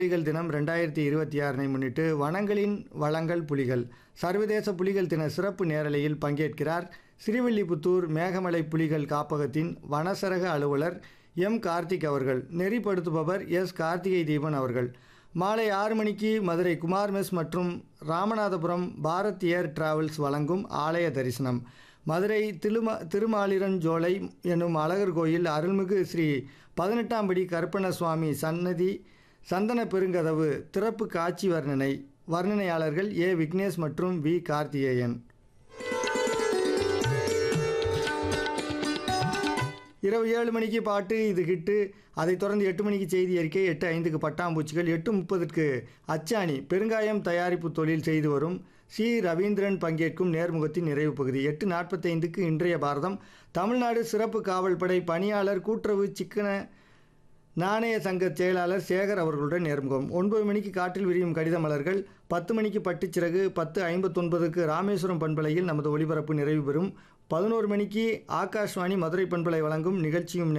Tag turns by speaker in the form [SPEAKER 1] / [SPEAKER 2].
[SPEAKER 1] புலிகள் தினம் ரெண்டாயிரத்தி இருபத்தி ஆறினை முன்னிட்டு வனங்களின் வளங்கள் புலிகள் சர்வதேச புலிகள் தின சிறப்பு நேரலையில் பங்கேற்கிறார் ஸ்ரீவில்லிபுத்தூர் மேகமலை புலிகள் காப்பகத்தின் வனசரக அலுவலர் எம் கார்த்திக் அவர்கள் நெறிப்படுத்துபவர் எஸ் கார்த்திகை தீபன் அவர்கள் மாலை ஆறு மணிக்கு மதுரை குமார் மெஸ் மற்றும் ராமநாதபுரம் பாரத் ஏர் டிராவல்ஸ் வழங்கும் ஆலய தரிசனம் மதுரை திருமா திருமாலிரஞ்சோலை என்னும் அழகர் கோயில் அருள்மிகு ஸ்ரீ பதினெட்டாம் படி கருப்பண சுவாமி சன்னதி சந்தன பெருங்கதவு திறப்பு காட்சி வர்ணனை வர்ணனையாளர்கள் ஏ விக்னேஷ் மற்றும் வி கார்த்திகேயன் இரவு ஏழு மணிக்கு பாட்டு இது ஹிட்டு அதைத் தொடர்ந்து எட்டு மணிக்கு செய்தி அறிக்கை எட்டு ஐந்துக்கு பட்டாம்பூச்சிகள் எட்டு முப்பதுக்கு அச்சாணி பெருங்காயம் தயாரிப்பு தொழில் செய்து வரும் சி ரவீந்திரன் பங்கேற்கும் நேர்முகத்தின் நிறைவு பகுதி எட்டு நாற்பத்தைந்துக்கு இன்றைய பாரதம் தமிழ்நாடு சிறப்பு காவல் படை பணியாளர் கூட்டுறவு சிக்கன நாணய சங்க செயலாளர் சேகர் அவர்களுடன் நேர்முகம் ஒன்பது மணிக்கு காற்றில் விரியும் கடித மலர்கள் பத்து மணிக்கு பட்டுச்சிறகு பத்து ஐம்பத்தொன்பதுக்கு ராமேஸ்வரம் பண்பலையில் நமது ஒளிபரப்பு நிறைவு பெறும் பதினோரு மணிக்கு ஆகாஷ்வாணி மதுரை பண்பலை வழங்கும் நிகழ்ச்சியும்